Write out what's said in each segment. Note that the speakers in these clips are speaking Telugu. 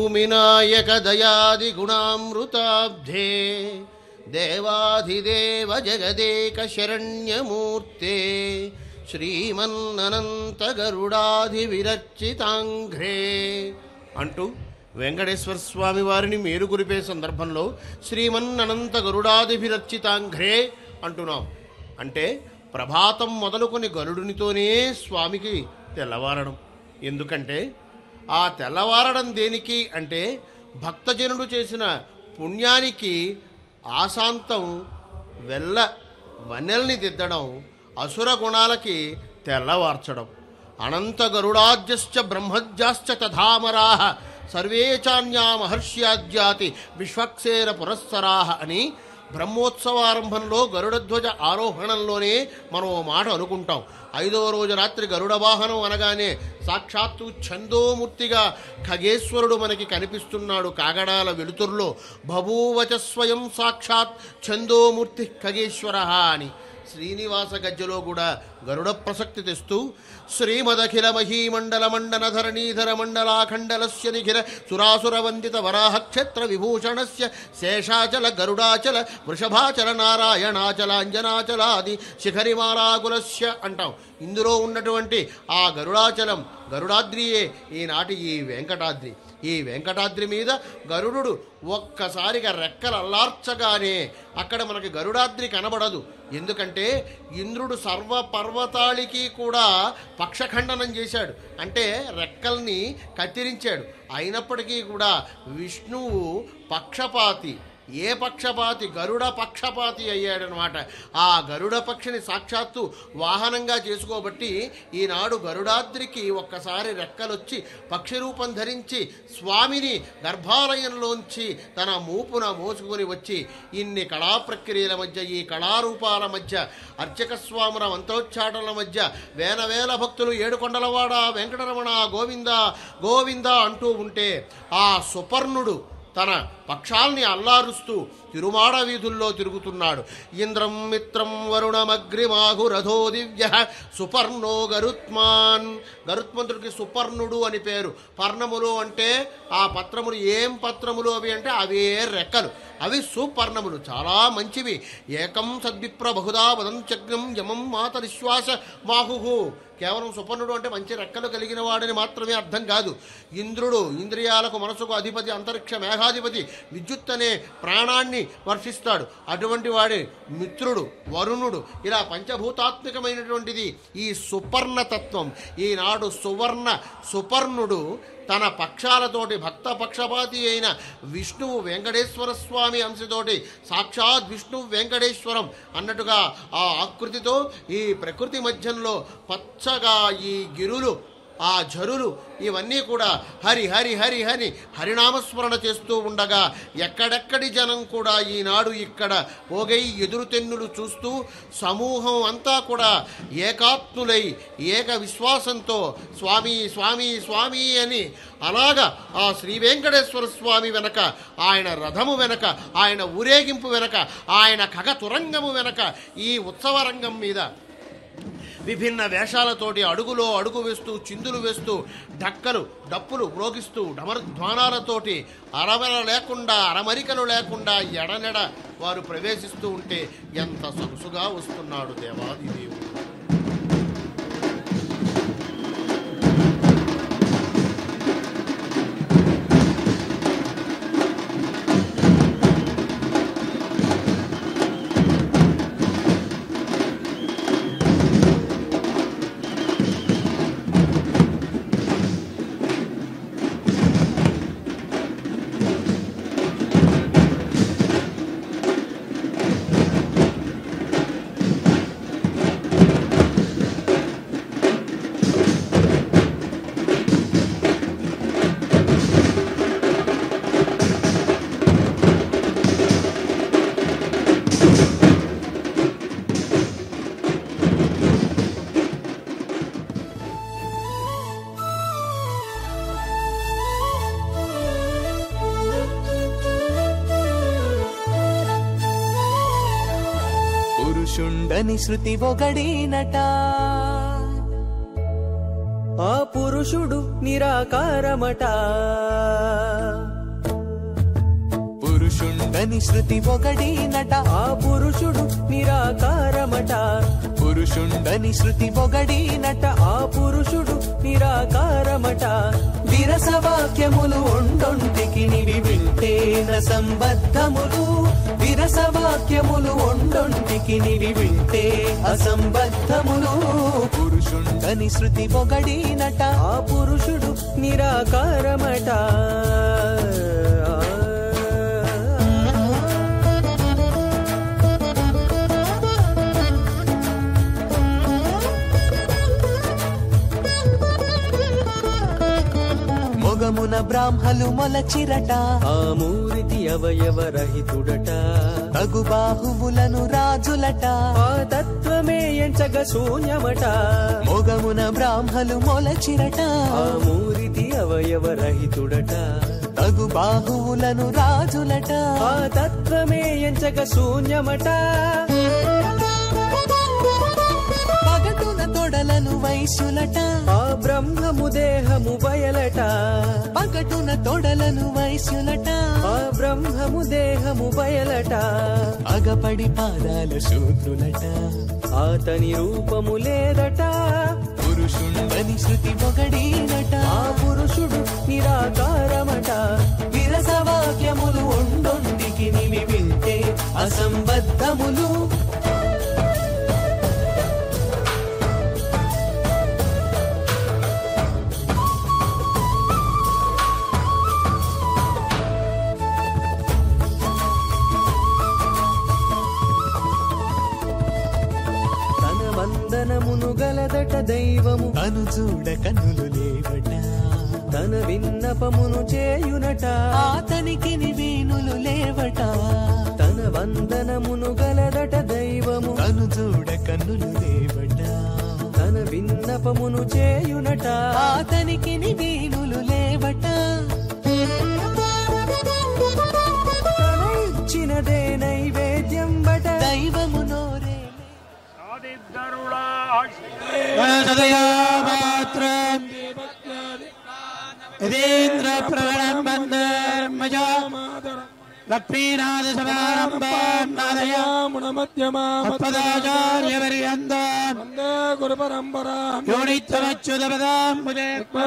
భూమినాయక దయాది గుణామృతాబ్ధే దేవాధిదేవ జగదేక శరణ్యమూర్తే శ్రీమన్ననంత గరుడాధి విరచితాంఘ్రే అంటూ వెంకటేశ్వర స్వామి వారిని మేలు కురిపే సందర్భంలో శ్రీమన్ననంత గరుడాదిభిరచితాంఘ్రే అంటున్నాం అంటే ప్రభాతం మొదలుకొని గరుడునితోనే స్వామికి తెల్లవారడం ఎందుకంటే ఆ తెల్లవారడం దేనికి అంటే భక్తజనుడు చేసిన పుణ్యానికి ఆశాంతం వెళ్ళ వన్నెల్ని దిద్దడం అసుర గుణాలకి తెల్లవార్చడం అనంత గరుడాజ్యశ్చ బ్రహ్మజ్యాశ్చ తథామరా సర్వే చాన్యా మహర్ష్యాద్యాతి విశ్వక్సేన పురస్సరాహ అని బ్రహ్మోత్సవారంభంలో గరుడధ్వజ ఆరోహణంలోనే మనం ఓ మాట అనుకుంటాం ఐదవ రోజు రాత్రి గరుడ వాహనం అనగానే సాక్షాత్తు ఛందోమూర్తిగా ఖగేశ్వరుడు మనకి కనిపిస్తున్నాడు కాగడాల వెలుతురులో బభూవచ స్వయం సాక్షాత్ ఛందోమూర్తి ఖగేశ్వర అని శ్రీనివాస గజ్జలో కూడా గరుడ ప్రసక్తి తెస్తూ శ్రీమదఖిల మహీమండల మండన ధరణీధర మండలాఖండలస్య నిఖిల సురాసుర వందిత వరాహ క్షేత్ర విభూషణస్య శేషాచల గరుడాచల వృషభాచల నారాయణాచల అంజనాచలాది శిఖరిమాలాకులస్య అంటాం ఇందులో ఉన్నటువంటి ఆ గరుడాచలం గరుడాద్రియే ఈనాటి ఈ వెంకటాద్రి ఈ వెంకటాద్రి మీద గరుడు ఒక్కసారిగా రెక్కలు అల్లార్చగానే అక్కడ మనకి గరుడాద్రి కనబడదు ఎందుకంటే ఇంద్రుడు సర్వ పర్వతాళికి కూడా పక్షఖండనం చేశాడు అంటే రెక్కల్ని కత్తిరించాడు అయినప్పటికీ కూడా విష్ణువు పక్షపాతి ఏ పక్షపాతి గరుడ పక్షపాతి అయ్యాడనమాట ఆ గరుడ పక్షిని సాక్షాత్తు వాహనంగా చేసుకోబట్టి ఈనాడు గరుడాద్రికి ఒక్కసారి రెక్కలొచ్చి పక్షి రూపం ధరించి స్వామిని గర్భాలయంలోంచి తన మూపున మోసుకొని వచ్చి ఇన్ని కళా ప్రక్రియల మధ్య ఈ కళారూపాల మధ్య అర్చక స్వాముల మంత్రోచ్చాటనల మధ్య వేల వేల భక్తులు ఏడుకొండలవాడ వెంకటరమణ గోవింద గోవింద అంటూ ఉంటే ఆ సుపర్ణుడు తన పక్షాల్ని అల్లారుస్తూ తిరుమాడ వీధుల్లో తిరుగుతున్నాడు ఇంద్రం మిత్రం వరుణమగ్రిమాహు రథో దివ్య సుపర్ణో గరుత్మాన్ గరుత్మంతుడికి సుపర్ణుడు అని పేరు పర్ణములు అంటే ఆ పత్రములు ఏం పత్రములు అవి అంటే అవే రెక్కలు అవి సుపర్ణములు చాలా మంచివి ఏకం సద్విప్ర బహుదా వదంచగ్నం యమం మాత నిశ్వాస మాహుహు కేవలం సుపర్ణుడు అంటే మంచి రెక్కలు కలిగిన వాడని మాత్రమే అర్థం కాదు ఇంద్రుడు ఇంద్రియాలకు మనసుకు అధిపతి అంతరిక్ష మేఘాధిపతి విద్యుత్ అనే ప్రాణాన్ని వర్షిస్తాడు అటువంటి వాడి మిత్రుడు వరుణుడు ఇలా పంచభూతాత్మకమైనటువంటిది ఈ సుపర్ణతత్వం ఈనాడు సువర్ణ సుపర్ణుడు తన పక్షాలతోటి భక్త పక్షపాతి అయిన విష్ణువు వెంకటేశ్వర స్వామి అంశతోటి సాక్షాత్ విష్ణు వెంకటేశ్వరం అన్నట్టుగా ఆ ఆకృతితో ఈ ప్రకృతి మధ్యంలో పచ్చగా ఈ గిరులు ఆ జరులు ఇవన్నీ కూడా హరి హరి హరి హరి హరినామస్మరణ చేస్తూ ఉండగా ఎక్కడెక్కడి జనం కూడా ఈనాడు ఇక్కడ పోగై ఎదురు తెన్నులు చూస్తూ సమూహం అంతా కూడా ఏకాత్ములై ఏక విశ్వాసంతో స్వామి స్వామి స్వామి అని అలాగా ఆ శ్రీ వెంకటేశ్వర స్వామి వెనక ఆయన రథము వెనక ఆయన ఊరేగింపు వెనక ఆయన ఖగ తురంగము వెనక ఈ ఉత్సవ రంగం మీద విభిన్న వేషాలతోటి అడుగులో అడుగు వేస్తూ చిందులు వేస్తూ ఢక్కలు డప్పులు మ్రోగిస్తూ ఢమరధ్వానాలతోటి అరవర లేకుండా అరమరికలు లేకుండా ఎడనెడ వారు ప్రవేశిస్తూ ఉంటే ఎంత సొగసుగా వస్తున్నాడు దేవాది దేవుడు పురుషుండని శృతి ఒగడినట ఆ పురుషుడు నిరాకారమట పురుషుండని శృతి పొగడినట ఆ పురుషుడు నిరాకారమట పురుషుండని శృతి పొగడినట ఆ పురుషుడు నిరాకారమట విరస వాక్యములు ఒండొంటికి నివి వింటేన సంబద్ధములు విరస వాక్యములు ఒండొంటికి నివి వింటే అసంబద్ధములు పురుషుండని శృతి పొగడినట ఆ పురుషుడు నిరాకారమట మొగమున బ్రాహ్మలు మొలచిరట ఆ మూరితి అవయవ రహితుడట తగు బాహువులను రాజులట ఆ తత్వమే ఎంచగ శూన్యమట మొగమున బ్రాహ్మలు మొలచిరట ఆ మూరితి అవయవ రహితుడట తగు బాహువులను రాజులట ఆ తత్వమే ఎంచగ శూన్యమట పగటున తొడలను వైశ్యులట ఆ బ్రహ్మము దేహము బయలట పగటున తొడలను వైశ్యులట ఆ బ్రహ్మము దేహము బయలట అగపడి పాదాల శూద్రులట అతని రూపము లేదట పురుషుండని శృతి పొగడినట ఆ పురుషుడు నిరాకారమట విరస వాక్యములు ఒండొంటికి నివి వింటే అసంబద్ధములు తన వందనమును గలదట దైవము తను చూడ కన్నులు లేవట తన విన్నపమును చేయునట అతనికి నివేణులు లేవట తన వందనమును గలదట దైవము తను చూడ కన్నులు లేవట తన విన్నపమును చేయునట అతనికి నివేణులు లేవట తన ఇచ్చినదే నైవేద్యం బట దైవము నోరే యతీంద్రప్రవణం వందర్మజా లక్ష్మీనాథ సమారంభాం నాదయామునమధ్యమాచార్యవర్యందాం గురు పరంపరా యోనిత్వమచ్యుతపదాం ముదే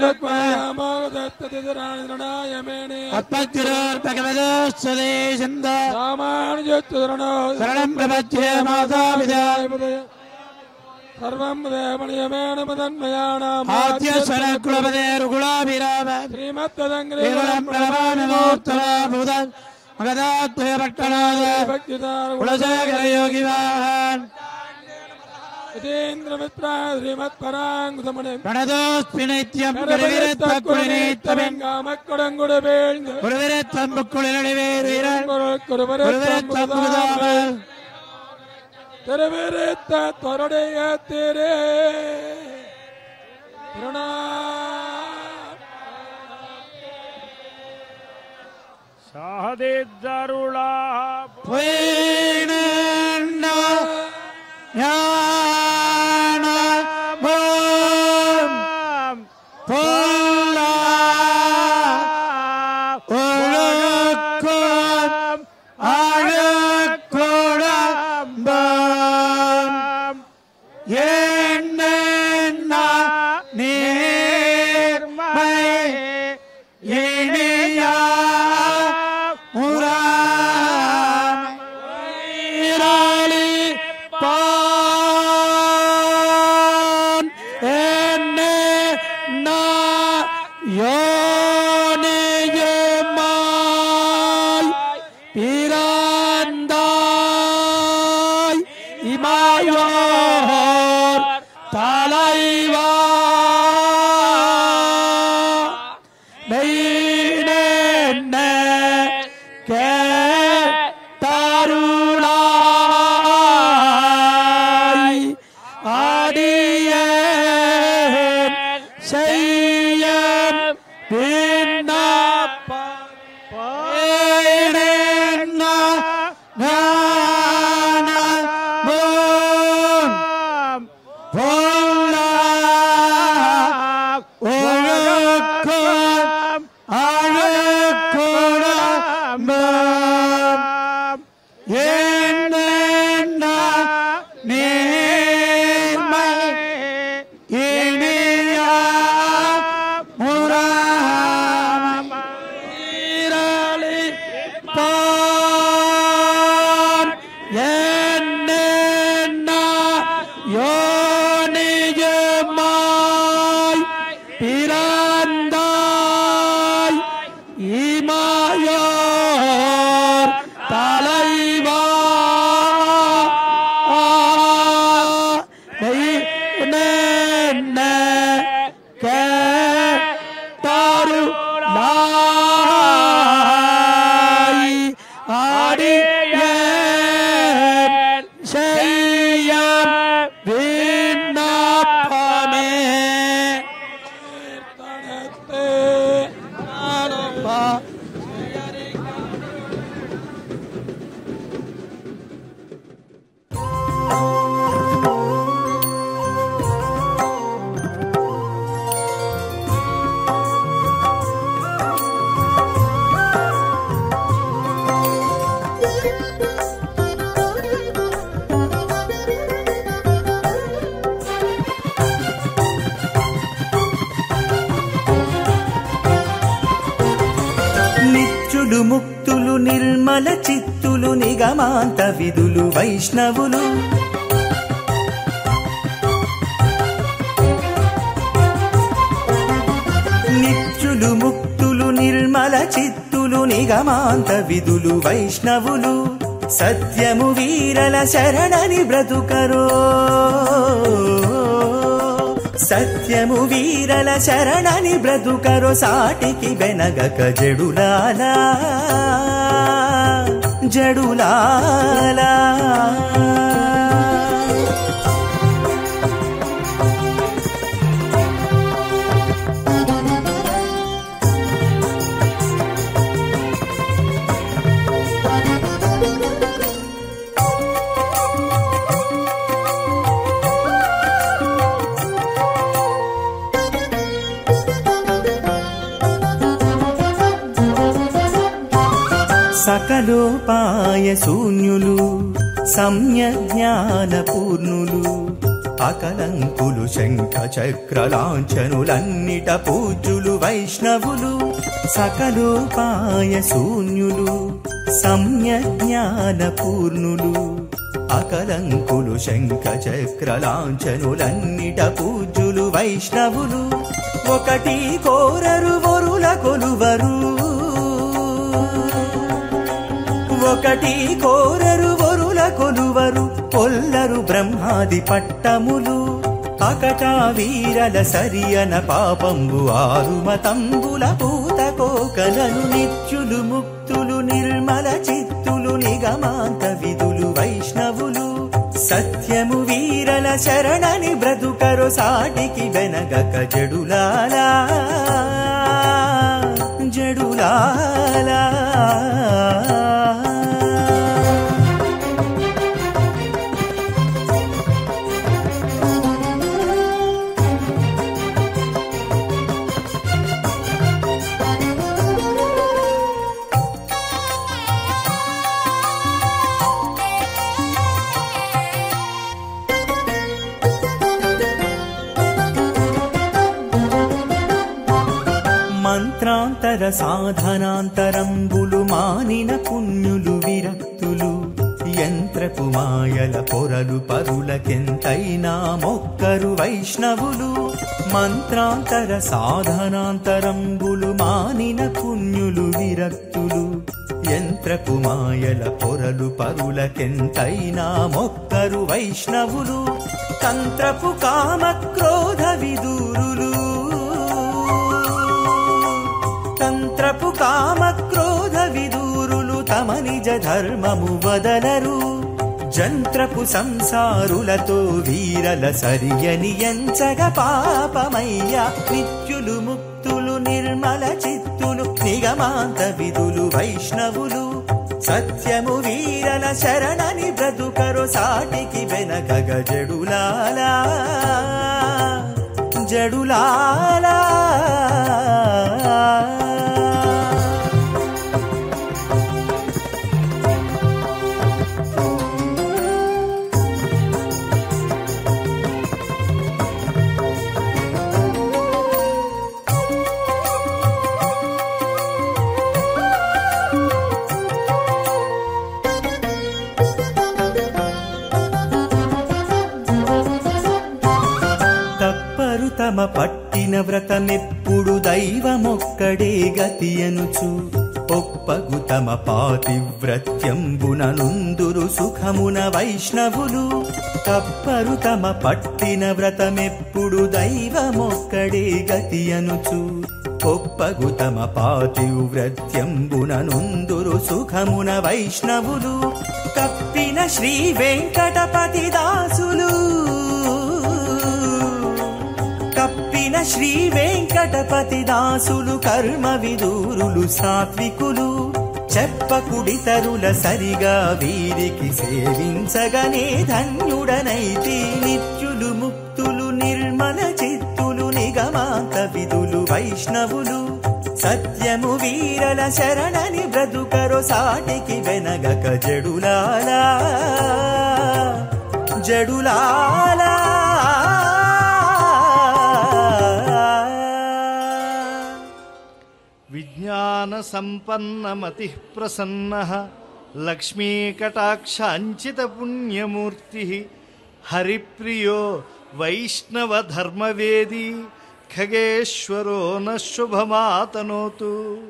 రామాయమేణే అత్మగ్గురోర్భగవదోస్వదేశంద రామానుజోత్తరణో శరణం ప్రపద్యే మాతాపితా సర్వం దేవనియమేణ మదన్మయాణం ఆద్య స్వరకులపదే రుకులాభిరామ శ్రీమత్తదంగ్రే కేవలం ప్రణమామిమూర్తమాభూతం మగదాత్మయ పట్టణాద కులశేఖర యోగి వాహన్ యతీంద్రమిత్ర శ్రీమత్పరాంగుతమణి ప్రణదోస్మి నిత్యం గురువిరత్వకుడినిత్యమెన్ காமக்கடங்குடு வேழ்ந்து குருவிரத்வம் புக்குளிரடிவேறுகிறன் குருவரத்தம் குருவிரத்வம் புகுதாமல் திருவிருத்த தொருடைய திரு திருநா சாதித்தருளா பொய்னண்ட ஞானமும் பொல்லா ஒழுக்கம் அழுக்குடம்பம் என்ன நேர்மை இனியா முராளி பான் என்ன யோனியுமாய் பிறந்தாய் இமாயோர் தலைவா மெய்னென்ன கேட்டருளாய் ஆடிய செய்ய விண்ணப்ப నిగమాంత విధులు వైష్ణవులు నిత్యులు ముక్తులు నిర్మల చిత్తులు నిగమాంత విధులు వైష్ణవులు సత్యము వీరల శరణని బ్రతుకరో సత్యము వీరల శరణని బ్రతుకరో సాటికి వెనగక జడులాలా జడులాలా సకలోపాయ శూన్యులు సమ్య జ్ఞాన పూర్ణులు అకలంకులు శంఖ చక్రలాంఛనులన్నిట పూజ్యులు వైష్ణవులు సకలోపాయ శూన్యులు సమ్య జ్ఞాన పూర్ణులు అకలంకులు శంఖ చక్రలాంఛనులన్నిట పూజ్యులు వైష్ణవులు ఒకటి కోరరు వరుల కొలువరు ఒకటి కోరరు వరుల కొలువరు కొల్లరు బ్రహ్మాది పట్టములు అకటా వీరల సరియన పాపంబు ఆరు మతంబుల పూత కోకలను నిత్యులు ముక్తులు నిర్మల చిత్తులు నిగమాంత విధులు వైష్ణవులు సత్యము వీరల శరణని బ్రతుకరు సాటికి వెనగక జడులాలా జడులాలా మంత్రాంతర సాధనాంతరంబులు మానిన పుణ్యులు విరక్తులు యంత్రపు మాయల పొరలు పరులకెంతైనా మొక్కరు వైష్ణవులు మంత్రాంతర సాధనాంతరంబులు మానిన పుణ్యులు విరక్తులు యంత్రపు మాయల పొరలు పరులకెంతైనా మొక్కరు వైష్ణవులు తంత్రపు కామ క్రోధ విదూరులు తంత్రపు కామ క్రోధ విదూరులు తమ నిజ ధర్మము వదలరు జంత్రపు సంసారులతో వీరల సరియని ఎంచగ పాపమయ్యా నిత్యులు ముక్తులు నిర్మల చిత్తులు నిగమాంత విధులు వైష్ణవులు సత్యము వీరల శరణని బ్రతుకరు సాటికి వెనకగ జడులాలా జడులాలా తప్పరు తమ పట్టిన వ్రతమెప్పుడు దైవమొక్కడే గతి అనుచు ఒప్పగు తమ పాతివ్రత్యంబున నుందురు సుఖమున వైష్ణవులు తప్పరు తమ పట్టిన వ్రతమెప్పుడు దైవమొక్కడే గతి అనుచు ఒప్పగు తమ పాతివ్రత్యంబున నుందురు సుఖమున వైష్ణవులు కప్పిన శ్రీ వెంకటపతి దాసులు కప్పిన శ్రీ వెంకటపతి దాసులు కర్మ విదూరులు సాత్వికులు చెప్పకుడితరుల సరిగా వీరికి సేవించగనే ధన్యుడనైతి నిత్యులు ముక్తులు నిర్మల చిత్తులు నిగమాంత విధులు వైష్ణవులు సత్యము వీరల శరణని బ్రతుకరు సాటికి వెనగక జడులాలా జడులాలా విజ్ఞాన సంపన్నమతి ప్రసన్న లక్ష్మీకటాక్షాంచిత పుణ్యమూర్తి హరిప్రియో వైష్ణవ ధర్మవేది ఖగేశ్వరో న శుభమాతనోతు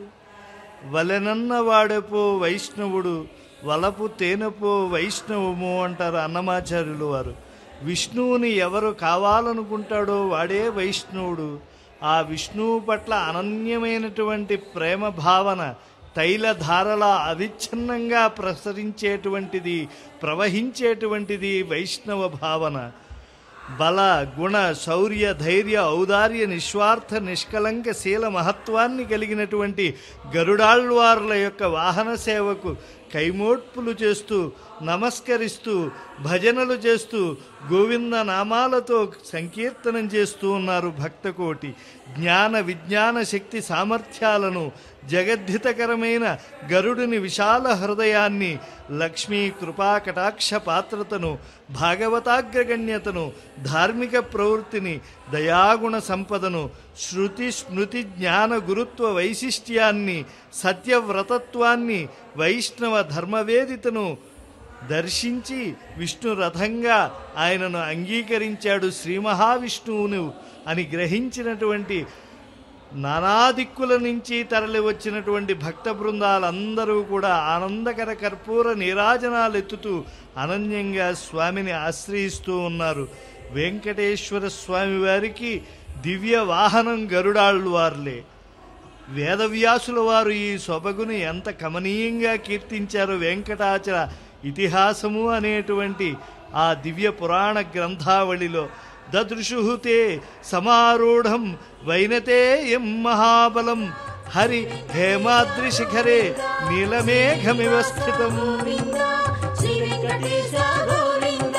వలెనన్నవాడపో వైష్ణవుడు వలపు తేనెపో వైష్ణవము అంటారు అన్నమాచార్యులు వారు విష్ణువుని ఎవరు కావాలనుకుంటాడో వాడే వైష్ణవుడు ఆ విష్ణువు పట్ల అనన్యమైనటువంటి ప్రేమ భావన తైలధారలా అవిచ్ఛిన్నంగా ప్రసరించేటువంటిది ప్రవహించేటువంటిది వైష్ణవ భావన బల గుణ శౌర్య ధైర్య ఔదార్య నిస్వార్థ నిష్కలంక శీల మహత్వాన్ని కలిగినటువంటి గరుడాళ్వారుల యొక్క వాహన సేవకు కైమోడ్పులు చేస్తూ నమస్కరిస్తూ భజనలు చేస్తూ గోవింద నామాలతో సంకీర్తనం చేస్తూ ఉన్నారు భక్తకోటి జ్ఞాన విజ్ఞాన శక్తి సామర్థ్యాలను జగద్ధితకరమైన గరుడుని విశాల హృదయాన్ని లక్ష్మీ కృపా కటాక్ష పాత్రతను భాగవతాగ్రగణ్యతను ధార్మిక ప్రవృత్తిని దయాగుణ సంపదను శృతి స్మృతి జ్ఞాన గురుత్వ వైశిష్ట్యాన్ని సత్యవ్రతత్వాన్ని వైష్ణవ ధర్మవేదితను దర్శించి విష్ణు రథంగా ఆయనను అంగీకరించాడు శ్రీ మహావిష్ణువును అని గ్రహించినటువంటి నానా దిక్కుల నుంచి తరలి వచ్చినటువంటి భక్త బృందాలందరూ కూడా ఆనందకర కర్పూర నీరాజనాలు ఎత్తుతూ అనన్యంగా స్వామిని ఆశ్రయిస్తూ ఉన్నారు వెంకటేశ్వర స్వామి వారికి దివ్య వాహనం గరుడాళ్ళు వారులే వేదవ్యాసుల వారు ఈ సొబగుని ఎంత కమనీయంగా కీర్తించారు వెంకటాచల ఇతిహాసము అనేటువంటి ఆ దివ్య పురాణ గ్రంథావళిలో దదృశుహుతే సమారూఢం వైనతేయం మహాబలం హరి హేమాద్రి శిఖరే నీలమేఘమివ స్థితం శ్రీ వెంకటేశ గోవింద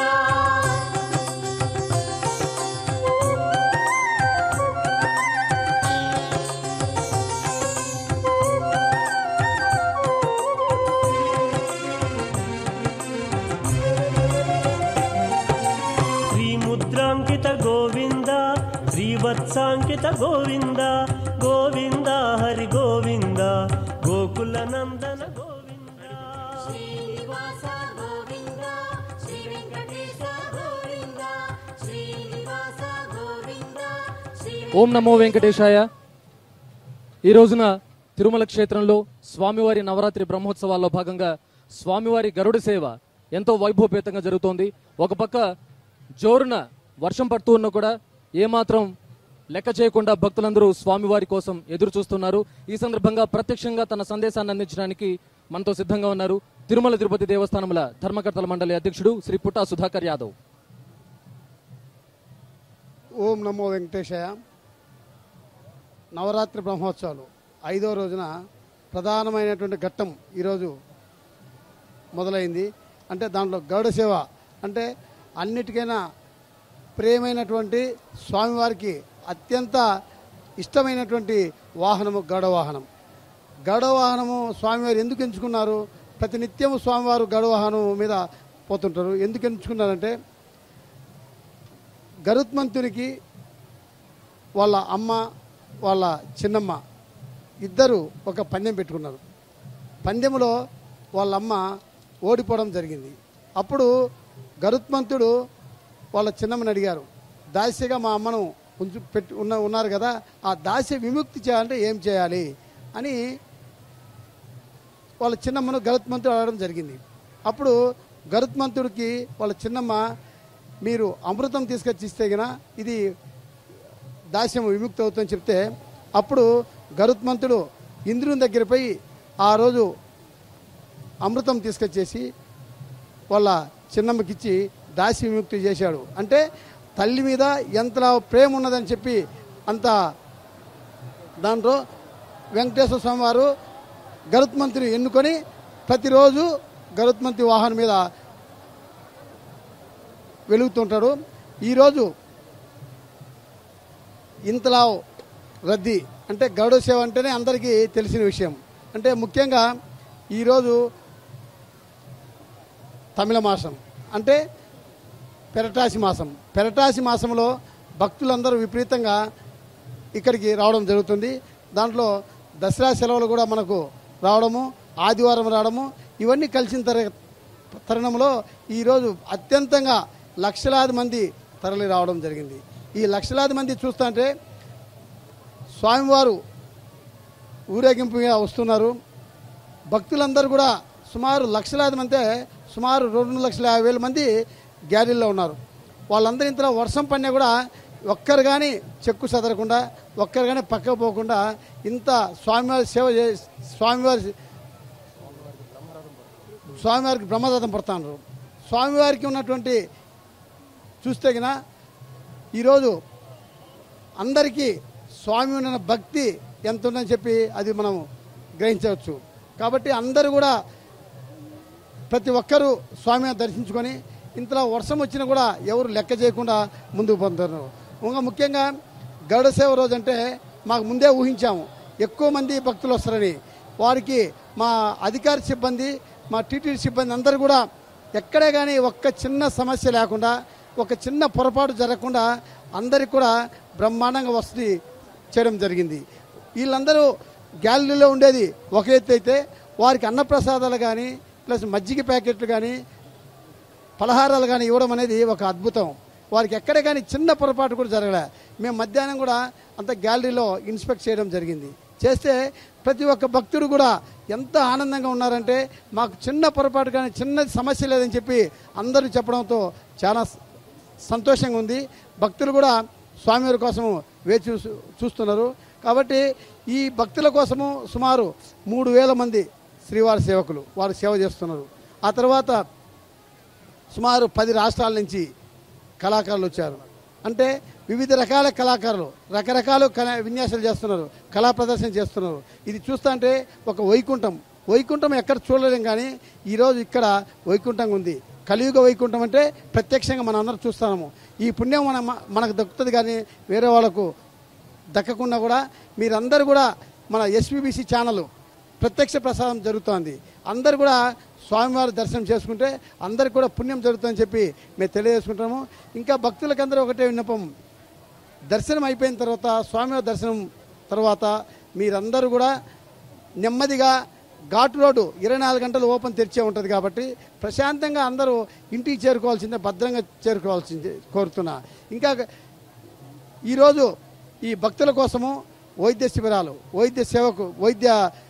శ్రీముద్రాంకిత గోవింద శ్రీవత్సాంకిత గోవింద గోవింద హరి గోవింద గోకుల నందన గోవింద శ్రీనివాస గోవింద శ్రీ వెంకటేశ గోవింద శ్రీనివాస గోవింద శ్రీ ఓం నమో వెంకటేశాయ ఈ రోజున తిరుమల క్షేత్రంలో స్వామివారి నవరాత్రి బ్రహ్మోత్సవాల్లో భాగంగా స్వామివారి గరుడ సేవ ఎంతో వైభవపేతంగా జరుగుతోంది ఒక పక్క జోరున వర్షం పడుతూ ఉన్నా కూడా ఏమాత్రం లెక్క చేయకుండా భక్తులందరూ స్వామివారి కోసం ఎదురు చూస్తున్నారు ఈ సందర్భంగా ప్రత్యక్షంగా తన సందేశాన్ని అందించడానికి మనతో సిద్ధంగా ఉన్నారు తిరుమల తిరుపతి దేవస్థానముల ధర్మకర్తల మండలి అధ్యక్షుడు శ్రీ పుట్టా సుధాకర్ యాదవ్ ఓం నమో వెంకటేశయ నవరాత్రి బ్రహ్మోత్సవాలు ఐదో రోజున ప్రధానమైనటువంటి ఘట్టం ఈరోజు మొదలైంది అంటే దాంట్లో గౌడ సేవ అంటే అన్నిటికైనా ప్రియమైనటువంటి స్వామివారికి అత్యంత ఇష్టమైనటువంటి వాహనము గౌడ వాహనం గౌడ వాహనము స్వామివారు ఎందుకు ఎంచుకున్నారు ప్రతినిత్యము స్వామివారు గౌడ వాహనం మీద పోతుంటారు ఎందుకు ఎంచుకున్నారంటే గరుత్మంతునికి వాళ్ళ అమ్మ వాళ్ళ చిన్నమ్మ ఇద్దరు ఒక పందెం పెట్టుకున్నారు పందెంలో వాళ్ళ అమ్మ ఓడిపోవడం జరిగింది అప్పుడు గరుత్మంతుడు వాళ్ళ చిన్నమ్మని అడిగారు దాస్యగా మా అమ్మను ఉంచు పెట్టి ఉన్న ఉన్నారు కదా ఆ దాస్య విముక్తి చేయాలంటే ఏం చేయాలి అని వాళ్ళ చిన్నమ్మను గరుత్మంతుడు అడగడం జరిగింది అప్పుడు గరుత్మంతుడికి వాళ్ళ చిన్నమ్మ మీరు అమృతం తీసుకొచ్చి ఇస్తే గన ఇది దాస్యం విముక్తి అవుతుందని చెప్తే అప్పుడు గరుత్మంతుడు ఇంద్రుని దగ్గర పోయి ఆ రోజు అమృతం తీసుకొచ్చేసి వాళ్ళ చిన్నమ్మకిచ్చి దాసి విముక్తి చేశాడు అంటే తల్లి మీద ఎంత ప్రేమ ఉన్నదని చెప్పి అంత దాంట్లో వెంకటేశ్వర స్వామి వారు గరుత్మంతుని ఎన్నుకొని ప్రతిరోజు గరుత్మంతి వాహనం మీద వెలుగుతుంటాడు ఈరోజు ఇంతలా రద్దీ అంటే గరుడ సేవ అంటేనే అందరికీ తెలిసిన విషయం అంటే ముఖ్యంగా ఈరోజు తమిళ మాసం అంటే పెరటాసి మాసం పెరటాసి మాసంలో భక్తులందరూ విపరీతంగా ఇక్కడికి రావడం జరుగుతుంది దాంట్లో దసరా సెలవులు కూడా మనకు రావడము ఆదివారం రావడము ఇవన్నీ కలిసిన తర తరుణంలో ఈరోజు అత్యంతంగా లక్షలాది మంది తరలి రావడం జరిగింది ఈ లక్షలాది మంది చూస్తుంటే స్వామివారు ఊరేగింపుగా వస్తున్నారు భక్తులందరూ కూడా సుమారు లక్షలాది మంది సుమారు రెండు లక్షల యాభై వేల మంది గ్యారీల్లో ఉన్నారు వాళ్ళందరూ ఇంతలో వర్షం పడినా కూడా ఒక్కరు కానీ చెక్కు చదరకుండా ఒక్కరు కానీ పక్కకు పోకుండా ఇంత స్వామివారి సేవ చే స్వామివారి స్వామివారికి బ్రహ్మదత్తం పడుతున్నారు స్వామివారికి ఉన్నటువంటి చూస్తే గిన ఈరోజు అందరికీ స్వామి ఉన్న భక్తి ఎంత ఉందని చెప్పి అది మనం గ్రహించవచ్చు కాబట్టి అందరూ కూడా ప్రతి ఒక్కరూ స్వామిని దర్శించుకొని ఇంతలో వర్షం వచ్చినా కూడా ఎవరు లెక్క చేయకుండా ముందుకు పొందుతారు ఇంకా ముఖ్యంగా గరుడ సేవ రోజు అంటే మాకు ముందే ఊహించాము ఎక్కువ మంది భక్తులు వస్తారని వారికి మా అధికార సిబ్బంది మా టీటీడీ సిబ్బంది అందరూ కూడా ఎక్కడే కానీ ఒక్క చిన్న సమస్య లేకుండా ఒక చిన్న పొరపాటు జరగకుండా అందరికి కూడా బ్రహ్మాండంగా వసతి చేయడం జరిగింది వీళ్ళందరూ గ్యాలరీలో ఉండేది ఒక ఎత్తు అయితే వారికి అన్నప్రసాదాలు కానీ ప్లస్ మజ్జిగ ప్యాకెట్లు కానీ పలహారాలు కానీ ఇవ్వడం అనేది ఒక అద్భుతం వారికి ఎక్కడ కానీ చిన్న పొరపాటు కూడా జరగలే మేము మధ్యాహ్నం కూడా అంత గ్యాలరీలో ఇన్స్పెక్ట్ చేయడం జరిగింది చేస్తే ప్రతి ఒక్క భక్తుడు కూడా ఎంత ఆనందంగా ఉన్నారంటే మాకు చిన్న పొరపాటు కానీ చిన్న సమస్య లేదని చెప్పి అందరూ చెప్పడంతో చాలా స- సంతోషంగా ఉంది భక్తులు కూడా స్వామివారి కోసము వేచి చూ- చూస్తున్నారు కాబట్టి ఈ భక్తుల కోసము సుమారు మూడు వేల మంది శ్రీవారి సేవకులు వారు సేవ చేస్తున్నారు ఆ తర్వాత సుమారు పది రాష్ట్రాల నుంచి కళాకారులు వచ్చారు అంటే వివిధ రకాల కళాకారులు రకరకాల కళా విన్యాసాలు చేస్తున్నారు కళా ప్రదర్శన చేస్తున్నారు ఇది చూస్తుంటే ఒక వైకుంఠం వైకుంఠం ఎక్కడ చూడలేం కానీ ఈరోజు ఇక్కడ వైకుంఠంగా ఉంది కలియుగ వైకుంఠం అంటే ప్రత్యక్షంగా మనం అందరం చూస్తున్నాము ఈ పుణ్యం మన మనకు దక్కుతుంది కానీ వేరే వాళ్ళకు దక్కకుండా కూడా మీరందరూ కూడా మన ఎస్పీబీసీ ఛానల్ ప్రత్యక్ష ప్రసాదం జరుగుతోంది అందరు కూడా స్వామివారి దర్శనం చేసుకుంటే అందరికి కూడా పుణ్యం జరుగుతుందని చెప్పి మేము తెలియజేసుకుంటాము ఇంకా భక్తులకందరూ ఒకటే విన్నపం దర్శనం అయిపోయిన తర్వాత స్వామివారి దర్శనం తర్వాత మీరందరూ కూడా నెమ్మదిగా ఘాటు రోడ్డు ఇరవై నాలుగు గంటలు ఓపెన్ తెరిచే ఉంటుంది కాబట్టి ప్రశాంతంగా అందరూ ఇంటికి చేరుకోవాల్సిందే భద్రంగా చేరుకోవాల్సిందే కోరుతున్నా ఇంకా ఈరోజు ఈ భక్తుల కోసము వైద్య శిబిరాలు వైద్య సేవకు వైద్య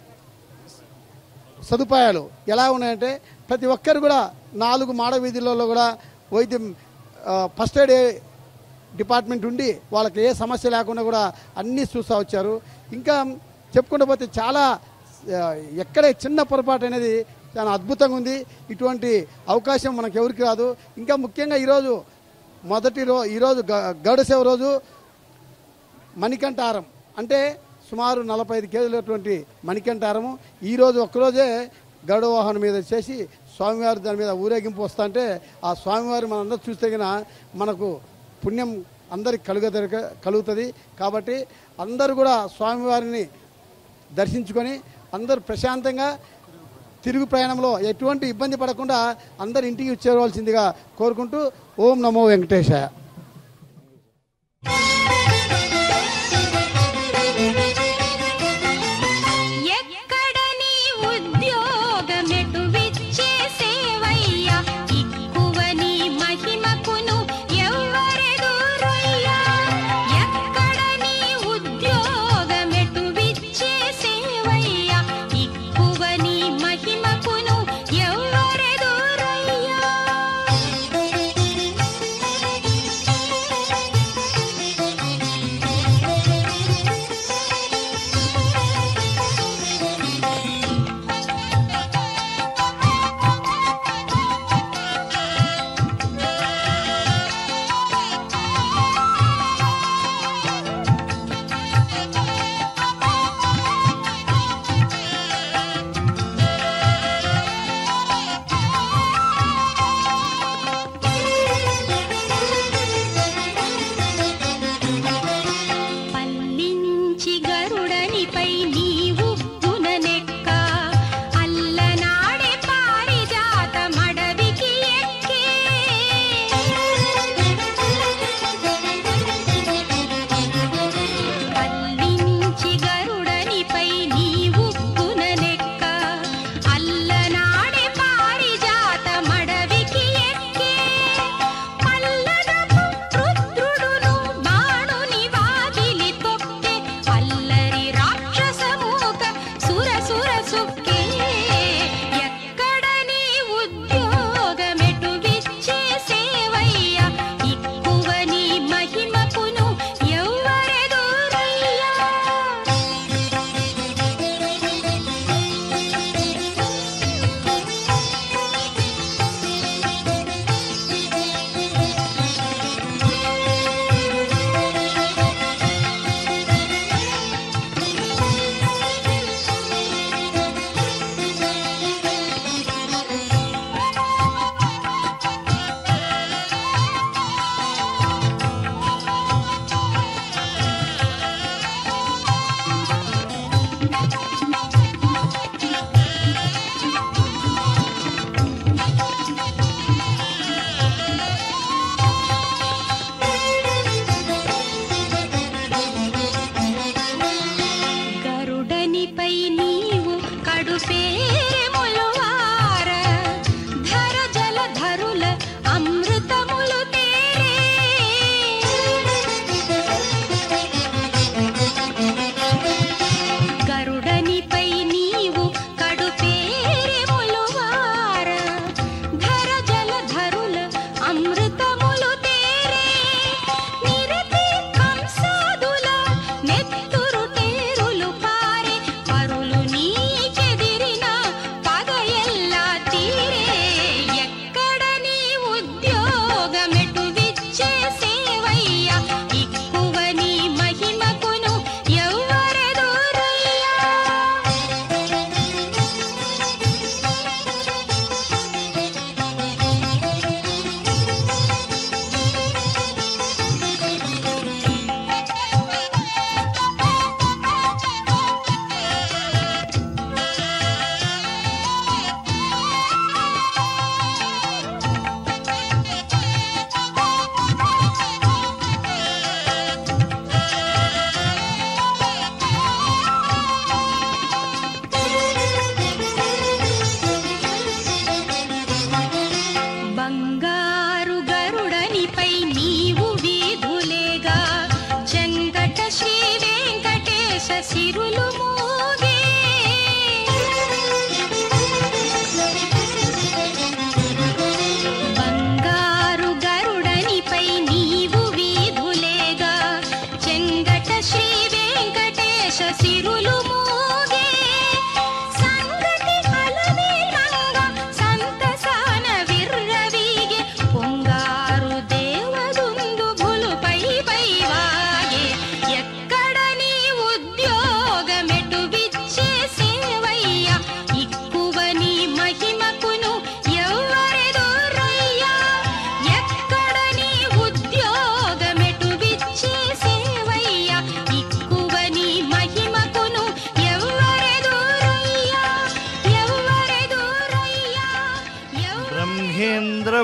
సదుపాయాలు ఎలా ఉన్నాయంటే ప్రతి ఒక్కరు కూడా నాలుగు మాడ వీధులలో కూడా వైద్యం ఆ, ఫస్ట్ ఎయిడ్ డిపార్ట్మెంట్ ఉండి వాళ్ళకి ఏ సమస్య లేకుండా కూడా అన్నీ చూస్తూ వచ్చారు ఇంకా చెప్పుకుంటూ పోతే చాలా ఆ, ఎక్కడ చిన్న పొరపాటు అనేది చాలా అద్భుతంగా ఉంది ఇటువంటి అవకాశం మనకు ఎవరికి రాదు ఇంకా ముఖ్యంగా ఈరోజు మొదటి రో ఈరోజు గ- గరుడ సేవ రోజు మణికంఠారం అంటే సుమారు నలభై ఐదు కేజీలటువంటి మణికంఠారము ఈరోజు ఒక్కరోజే గరుడ వాహనం మీద చేసి స్వామివారి దాని మీద ఊరేగింపు వస్తా అంటే ఆ స్వామివారి మనందరూ చూస్తే కనుక మనకు పుణ్యం అందరికి కలుగ కలుగుతుంది కాబట్టి అందరూ కూడా స్వామివారిని దర్శించుకొని అందరూ ప్రశాంతంగా తిరుగు ప్రయాణంలో ఎటువంటి ఇబ్బంది పడకుండా అందరు ఇంటికి చేరవలసిందిగా కోరుకుంటూ ఓం నమో వెంకటేశాయ ఎక్కడ నీ ఉద్యోగమెటు విచ్చేసేవయ్యా ఎక్కువ నీ మహిమకును ఎవ్వరెదురయ్యా ఎక్కడ నీ ఉద్యోగమెటు విచ్చేసేవయ్యా ఎక్కువ నీ మహిమకును ఎవ్వరెదురయ్యా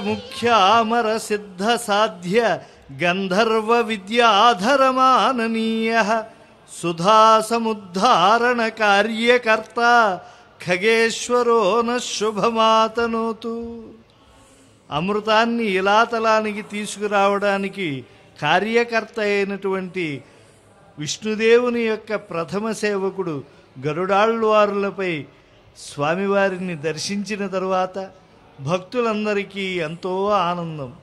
ముఖ్యామర సిద్ధ సాధ్య గంధర్వ విద్యాధరమాననీయ సుధా సముద్ధారణ కార్యకర్త ఖగేశ్వరో న శుభమాతనోతు అమృతాన్ని ఇలాతలానికి తీసుకురావడానికి కార్యకర్త అయినటువంటి విష్ణుదేవుని యొక్క ప్రథమ సేవకుడు గరుడాళ్వారులపై స్వామివారిని దర్శించిన తరువాత భక్తులందరికీ ఎంతో ఆనందం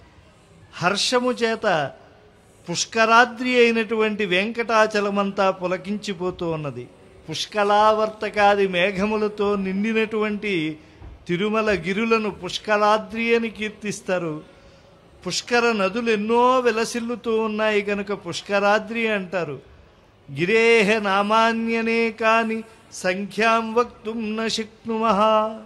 హర్షము చేత పుష్కరాద్రి అయినటువంటి వెంకటాచలమంతా పులకించిపోతూ ఉన్నది పుష్కలావర్తకాది మేఘములతో నిండినటువంటి తిరుమల గిరులను పుష్కలాద్రి అని కీర్తిస్తారు పుష్కర నదులు ఎన్నో విలసిల్లుతూ ఉన్నాయి కనుక పుష్కరాద్రి అంటారు గిరేహ నామాన్యనే కాని సంఖ్యాం వక్తుం న శక్నుమః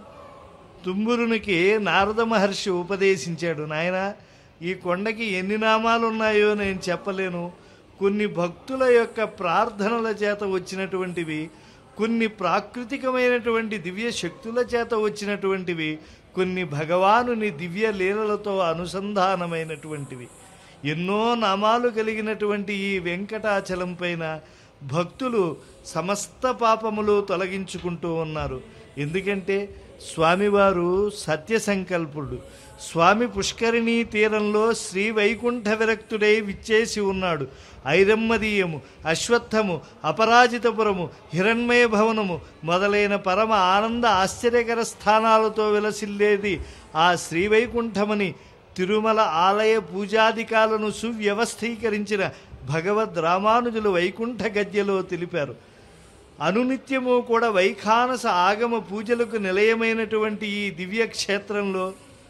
తుంబురునికి నారద మహర్షి ఉపదేశించాడు నాయన ఈ కొండకి ఎన్ని నామాలు ఉన్నాయో నేను చెప్పలేను కొన్ని భక్తుల యొక్క ప్రార్థనల చేత వచ్చినటువంటివి కొన్ని ప్రాకృతికమైనటువంటి దివ్య శక్తుల చేత వచ్చినటువంటివి కొన్ని భగవానుని దివ్య లీలలతో అనుసంధానమైనటువంటివి ఎన్నో నామాలు కలిగినటువంటి ఈ వెంకటాచలం పైన భక్తులు సమస్త పాపములు తొలగించుకుంటూ ఉన్నారు ఎందుకంటే స్వామివారు సత్య సంకల్పుడు స్వామి పుష్కరిణీ తీరంలో శ్రీ వైకుంఠ విరక్తుడై విచ్చేసి ఉన్నాడు ఐరమ్మదీయము అశ్వత్థము అపరాజితపురము హిరణ్మయ భవనము మొదలైన పరమ ఆనంద ఆశ్చర్యకర స్థానాలతో విలసిల్లేది ఆ శ్రీవైకుంఠమని తిరుమల ఆలయ పూజాధికాలను సువ్యవస్థీకరించిన భగవద్ రామానుజులు వైకుంఠ గద్యలో తెలిపారు అనునిత్యము కూడా వైఖానస ఆగమ పూజలకు నిలయమైనటువంటి ఈ దివ్య క్షేత్రంలో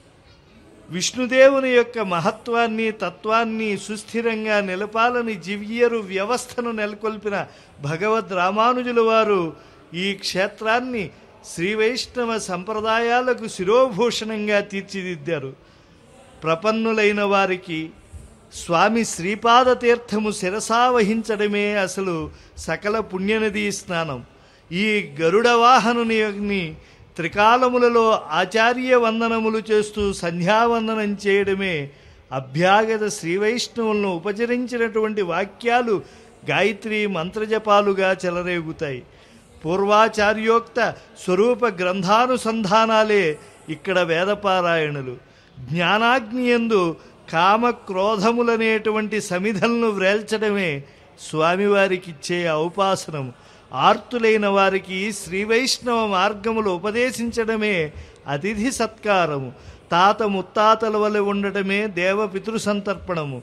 విష్ణుదేవుని యొక్క మహత్వాన్ని తత్వాన్ని సుస్థిరంగా నిలపాలని జివ్యరు వ్యవస్థను నెలకొల్పిన భగవద్ రామానుజుల వారు ఈ క్షేత్రాన్ని శ్రీ వైష్ణవ సంప్రదాయాలకు శిరోభూషణంగా తీర్చిదిద్దారు ప్రపన్నులైన వారికి స్వామి శ్రీపాద తీర్థము శిరసా వహించడమే అసలు సకల పుణ్యనదీ స్నానం ఈ గరుడ వాహనుని త్రికాలములలో ఆచార్య వందనములు చేస్తూ సంధ్యావందనం చేయడమే అభ్యాగత శ్రీవైష్ణవులను ఉపచరించినటువంటి వాక్యాలు గాయత్రి మంత్రజపాలుగా చెలరేగుతాయి పూర్వాచార్యోక్త స్వరూప గ్రంథానుసంధానాలే ఇక్కడ వేదపారాయణులు జ్ఞానాగ్నియందు కామక్రోధములనేటువంటి సమిధలను వ్రేల్చడమే స్వామివారికిచ్చే ఔపాసనం ఆర్తులైన వారికి శ్రీ వైష్ణవ మార్గములు ఉపదేశించడమే అతిథి సత్కారము తాత ముత్తాతల వలె ఉండటమే దేవపితృ సంతర్పణము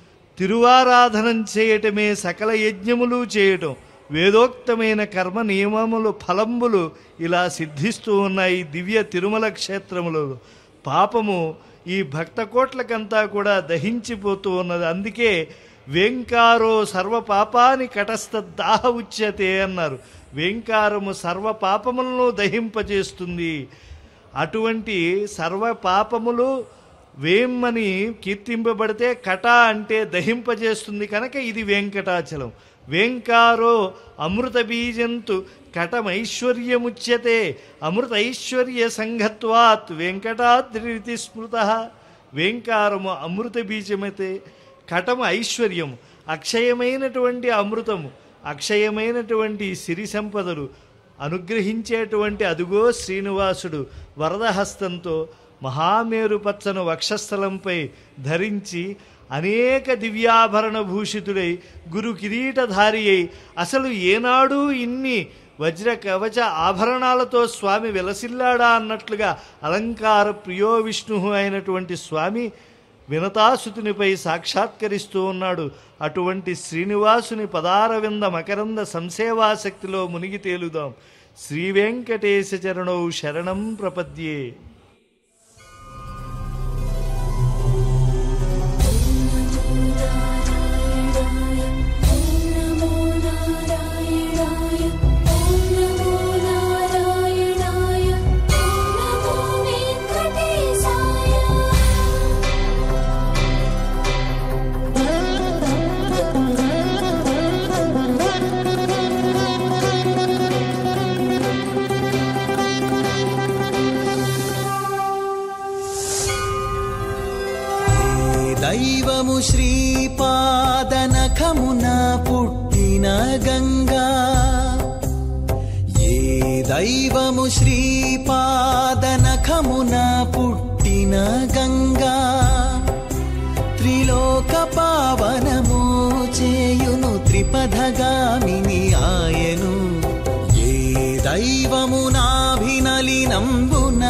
తిరువారాధనం చేయటమే సకల యజ్ఞములు చేయటం వేదోక్తమైన కర్మ నియమములు ఫలంబులు ఇలా సిద్ధిస్తూ ఉన్నాయి దివ్య తిరుమల క్షేత్రములో పాపము ఈ భక్త కోట్లకంతా కూడా దహించిపోతూ ఉన్నది అందుకే వేంకారో సర్వ పాపాని కటస్థ దాహ ఉచ్యతే అన్నారు వేంకారము సర్వ పాపములను దహింపజేస్తుంది అటువంటి సర్వ పాపములు వేమ్మని కీర్తింపబడితే కట అంటే దహింపజేస్తుంది కనుక ఇది వెంకటాచలం వేంకారో అమృత బీజంతు కటమైశ్వర్యముచ్యతే అమృతైశ్వర్య సంఘత్వాత్ వెంకటాద్రి స్మృత వేంకారము అమృత బీజమైతే కటము ఐశ్వర్యము అక్షయమైనటువంటి అమృతము అక్షయమైనటువంటి సిరి సంపదలు అనుగ్రహించేటువంటి అదుగో శ్రీనివాసుడు వరదహస్తంతో మహామేరు పచ్చను వక్షస్థలంపై ధరించి అనేక దివ్యాభరణ భూషితుడై గురు కిరీటధారి అయి అసలు ఏనాడు ఇన్ని వజ్ర కవచ ఆభరణాలతో స్వామి విలసిల్లాడా అన్నట్లుగా అలంకార ప్రియో విష్ణు అయినటువంటి స్వామి వినతాసుతునిపై సాక్షాత్కరిస్తూ ఉన్నాడు అటువంటి శ్రీనివాసుని పదారవింద మకరంద సంసేవాసక్తిలో మునిగి తేలుదాం శ్రీ వెంకటేశ చరణౌ శరణం ప్రపద్యే Thank you. దైవము శ్రీపాదనఖమున పుట్టిన గంగా ఏ దైవము శ్రీపాదనఖమున పుట్టిన గంగా త్రిలోక పావనము చేయును త్రిపథగామిని ఆయను ఏ దైవము నాభినలినంబున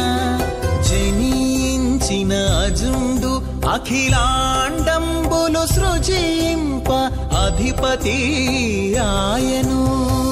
జనించిన అజుండు అఖిలాండంబులు సృజింప అధిపతి ఆయను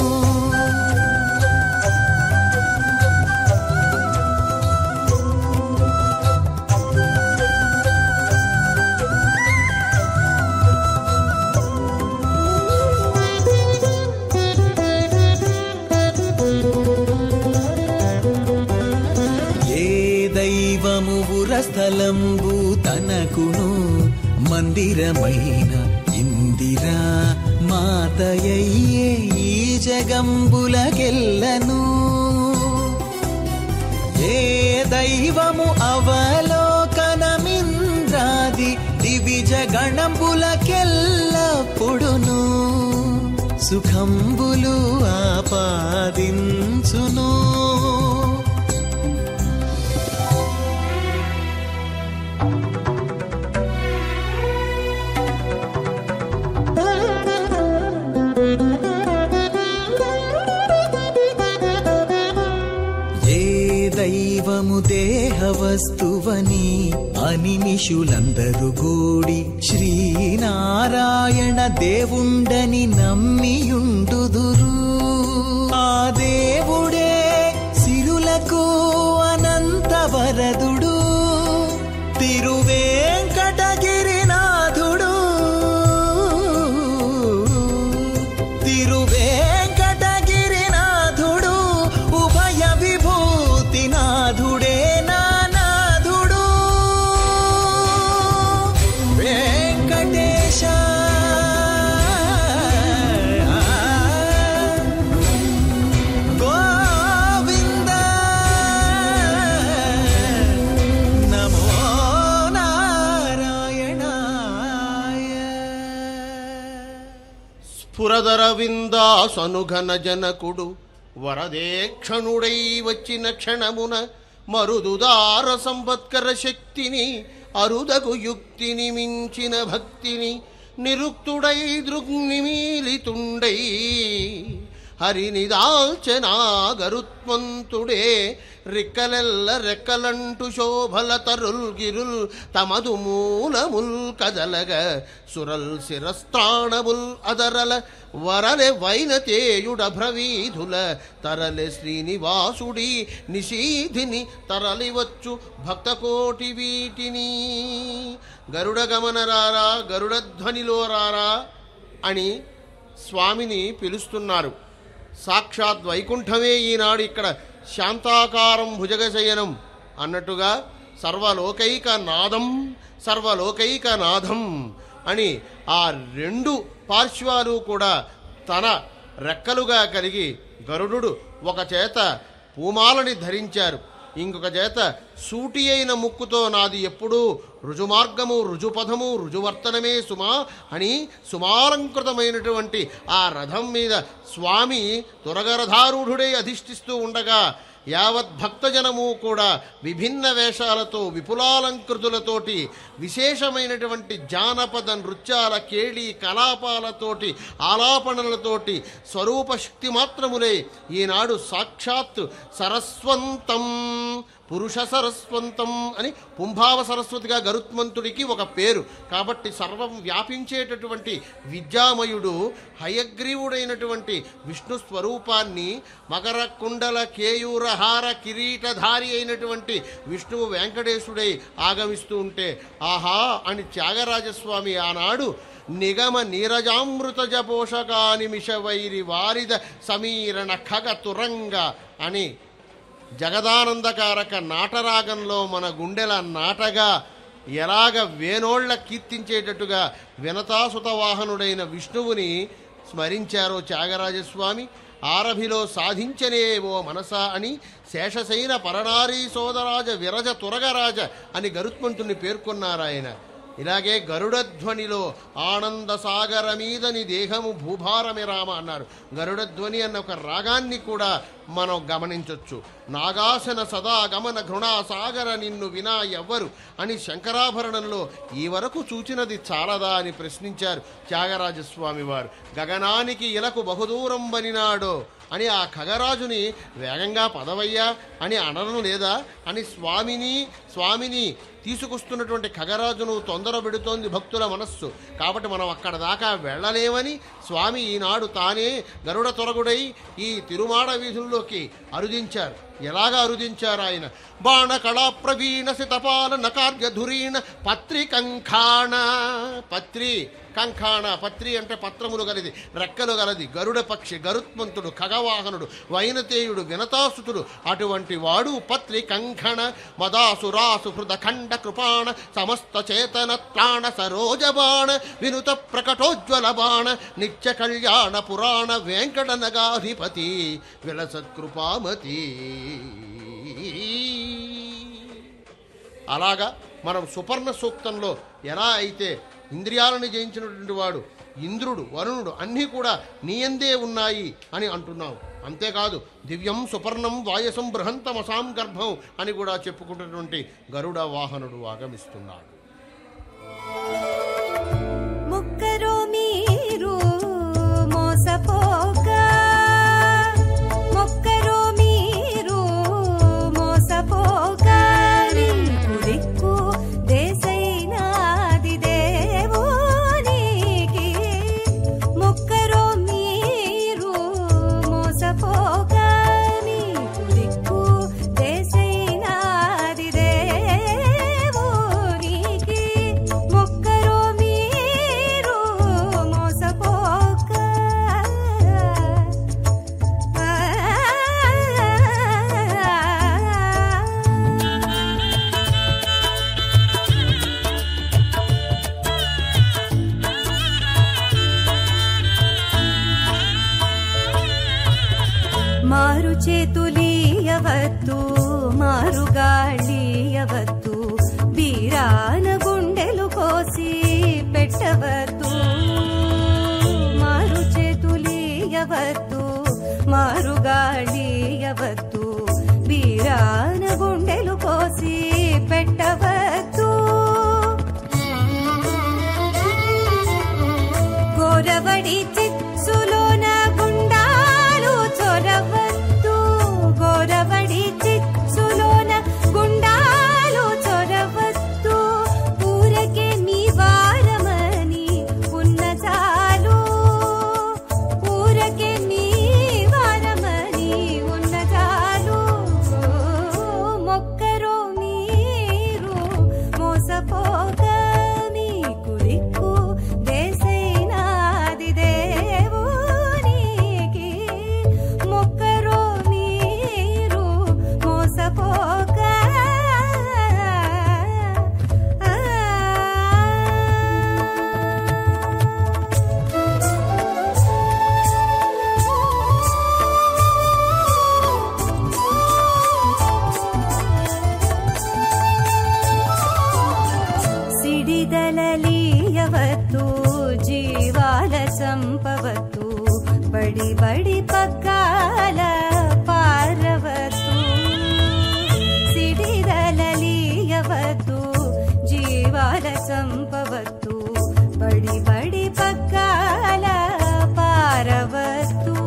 ఏ దైవము ఉరస్థలంబు తనకును మందిరమైన ఇందిరా మాతయ్యే ఈ జగంబులకెల్లను ఏ దైవము అవలోకనమింద్రాది దివిజ గణంబులకెల్లప్పుడును సుఖంబులు ఆపాదించును ఏ దైవము దేహ వస్తువని అనిమిషులందరూ గూడి శ్రీనారాయణ దేవుండని నమ్మియుండుదురు ఆ దేవుడే సిరులకు అనంత వరదుడు తిరువేంకటగిరినాథుడు తిరువేంకటగిరినాథుడు ఉభయ విభూతినాథుడే నానాథుడు వెంకటేశ గోవింద నమో నారాయణాయ స్ఫురదర విందాసనుఘన జనకుడు వరదేక్షణుడై వచ్చిన క్షణమున మరుదుదార సంపత్కర శక్తిని అరుదగు యుక్తిని మించిన భక్తిని నిరుక్తుడై దృగ్నిమీలితుండై హరినిదాల్చనా గరుత్మంతుడే రిక్కలెల్ల రెక్కలంటు శోభల తరుల్ గిరుల్ తమదు మూలముల్ కదలగ సురల్ శిరస్త్రాణముల్ అదరల వరలె వైనతేయుడ భ్రవీధుల తరలె శ్రీనివాసుడి నిశీధిని తరలివచ్చు భక్తకోటి వీటిని గరుడ గమనరారా గరుడధ్వనిలో రారా అని స్వామిని పిలుస్తున్నారు సాక్షాత్ వైకుంఠమే ఈనాడు ఇక్కడ శాంతాకారం భుజగశయనం అన్నట్టుగా సర్వలోకైక నాదం సర్వలోకైక నాదం అని ఆ రెండు పార్శ్వాలు కూడా తన రెక్కలుగా కలిగి గరుడు ఒక చేత పూమాలని ధరించారు ఇంకొక చేత సూటి అయిన ముక్కుతో నాది ఎప్పుడూ రుజుమార్గము రుజుపథము రుజువర్తనమే సుమా అని సుమాలంకృతమైనటువంటి ఆ రథం మీద స్వామి తురగరధారూఢుడై అధిష్ఠిస్తూ ఉండగా యావత్ భక్తజనము కూడా విభిన్న వేషాలతో విపులాలంకృతులతోటి విశేషమైనటువంటి జానపద నృత్యాల కేళి కలాపాలతోటి ఆలాపనలతోటి స్వరూప శక్తి మాత్రములే ఈనాడు సాక్షాత్ సరస్వంతం పురుష సరస్వంతం అని పుంభావ సరస్వతిగా గరుత్మంతుడికి ఒక పేరు కాబట్టి సర్వం వ్యాపించేటటువంటి విద్యామయుడు హయగ్రీవుడైనటువంటి విష్ణు స్వరూపాన్ని మకర కుండల కేయూరహార కిరీటధారి అయినటువంటి విష్ణువు వెంకటేశుడై ఆగమిస్తూ ఉంటే ఆహా అని త్యాగరాజస్వామి ఆనాడు నిగమ నీరజామృతజ పోషకానిమిష వైరి వారిద సమీరణ ఖగ తురంగ అని జగదానందకారక నాటరాగంలో మన గుండెల నాటగా ఎలాగ వేనోళ్ల కీర్తించేటట్టుగా వినతాసుత వాహనుడైన విష్ణువుని స్మరించారో త్యాగరాజస్వామి ఆరభిలో సాధించనే ఓ మనసా అని శేషశైన పరనారీ సోదరాజ విరజ తురగరాజ అని గరుత్మంతుని పేర్కొన్నారాయన ఇలాగే గరుడధ్వనిలో ఆనంద సాగర మీదని దేహము భూభారమే రామ అన్నారు గరుడధ్వని అన్న ఒక రాగాన్ని కూడా మనం గమనించవచ్చు నాగాసన సదా గమన ఘృణా సాగర నిన్ను వినా ఎవ్వరు అని శంకరాభరణంలో ఈ వరకు చూచినది చాలదా అని ప్రశ్నించారు త్యాగరాజస్వామి వారు గగనానికి ఇలకు బహుదూరం బనినాడో అని ఆ ఖగరాజుని వేగంగా పదవయ్యా అని అనడం లేదా అని స్వామిని స్వామిని తీసుకొస్తున్నటువంటి ఖగరాజును తొందర పెడుతోంది భక్తుల మనస్సు కాబట్టి మనం అక్కడ దాకా వెళ్ళలేమని స్వామి ఈనాడు తానే గరుడ తొరగుడై ఈ తిరుమాడ వీధుల్లోకి అరుదించారు ఎలాగా అరుదించారు ఆయన బాణ కళా ప్రవీణ సితపాల నకార్య ధురీణ పత్రి కంఖాణ పత్రి కంఖాణ పత్రి అంటే పత్రములు గలది రెక్కలు గలది గరుడ పక్షి గరుత్మంతుడు ఖగవాహనుడు వైనతేయుడు వినతాసుతుడు అటువంటి వాడు పత్రి కంఖణ మదాసురాసు హృద ఖండ కృపాణ సమస్త చేతన త్రాణ సరోజబాణ వినుత ప్రకటోజ్వల బాణ నిత్య కళ్యాణ పురాణ వెంకట నగాధిపతి విలసత్కృపామతి అలాగా మనం సుపర్ణ సూక్తంలో ఎలా అయితే ఇంద్రియాలను జయించినటువంటి వాడు ఇంద్రుడు వరుణుడు అన్నీ కూడా నీయందే ఉన్నాయి అని అంటున్నాం అంతేకాదు దివ్యం సుపర్ణం వాయసం బృహంతమసాం గర్భం అని కూడా చెప్పుకుంటున్నటువంటి గరుడ వాహనుడు ఆగమిస్తున్నాడు ముక్కరు మీరు మోసపోక మొక్కరు మీరు మోసపోక నీకు దిక్కు దేశైనాది దేవునికి మొక్కరు మీరు మోసపోక నీకు దిక్కు దేశైనాది దేవునికి మొక్కరు మీరు మోసపోక ಮಾರು చేతులీయవద్దు మారు గాళీయవద్దు బీరాన గుండెలు కోసి పెట్టవద్దు మారు చేతులీయవద్దు మారు గాళీయవద్దు బీరాన గుండెలు కోసి పెట్టవద్దు గోరవడి చిత్సులోన గుండాలు చొరవద్దు గోరవడి చిత్సులోన గుండాలు చొరవద్దు ఊరకే మీ వారమని ఉన్న చాలు ఊరకే మీ వారమని ఉన్న చాలు మొక్కరు మీరు మోసపోక మీకు దిక్కు దేశైనాది దేవునికి మొక్కరు మీరు మోసపోక ಸಿಡಿದಲಲೀಯವತ್ತು ಜೀವಾಲ ಸಂಪವತ್ತು ಬಡಿ ಬಡಿ ಪಗ್ಗಾಲ ಪಾರವತ್ತು ಸಿಡಿದಲಲೀಯವತ್ತು ಜೀವಾಲ ಸಂಪವತ್ತು ಬಡಿ ಬಡಿ ಪಗ್ಗಾಲ ಪಾರವತ್ತು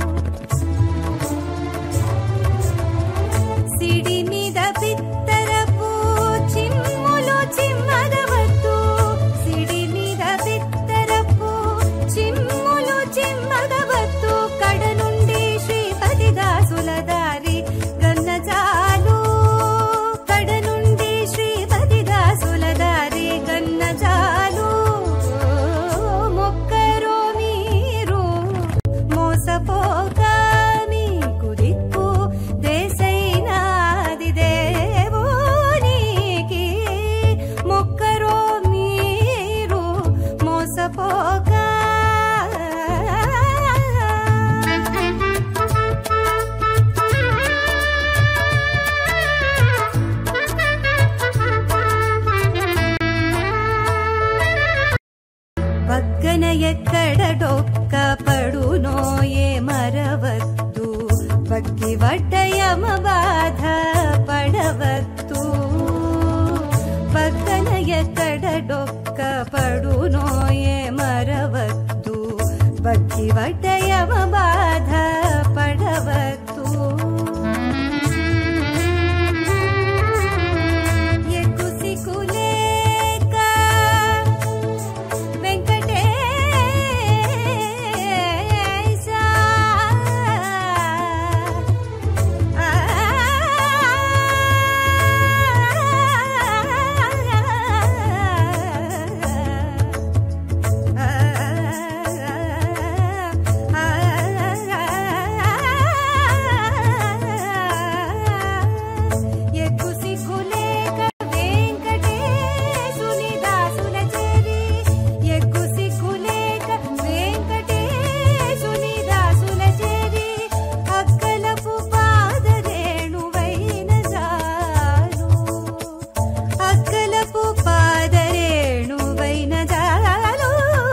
సిడి మీద పిత్తరపు చిమ్ములు చిమ్మగవద్దు సిడి మీద పిత్తరపు చిమ్ములు చిమ్మగవద్దు కడ నుండి శ్రీపతి దాసుల దారి గన్నజాలు కడ నుండి శ్రీపతి దాసుల దారి గన్నజాలు ఎక్కడ డొక్క పడునో ఏ మరవద్దు భక్తి వడ్డయమ బాధ పడవద్దు పక్కన ఎక్కడ డొక్క పడునో ఏ మరవద్దు భక్తి వడ్డయమ బాధ పడవద్దు ఎక్కు సిగ్గులేక వెంకటేశ ఎక్కు సిగ్గులేక వెంకటేశుని దాసుల చేరి ఎక్కు సిగ్గులేక వెంకటేశుని దాసుల చేరి అక్కలపు పాదరేణువైన జాలు అక్కలపు పాదరేణువైన జాలు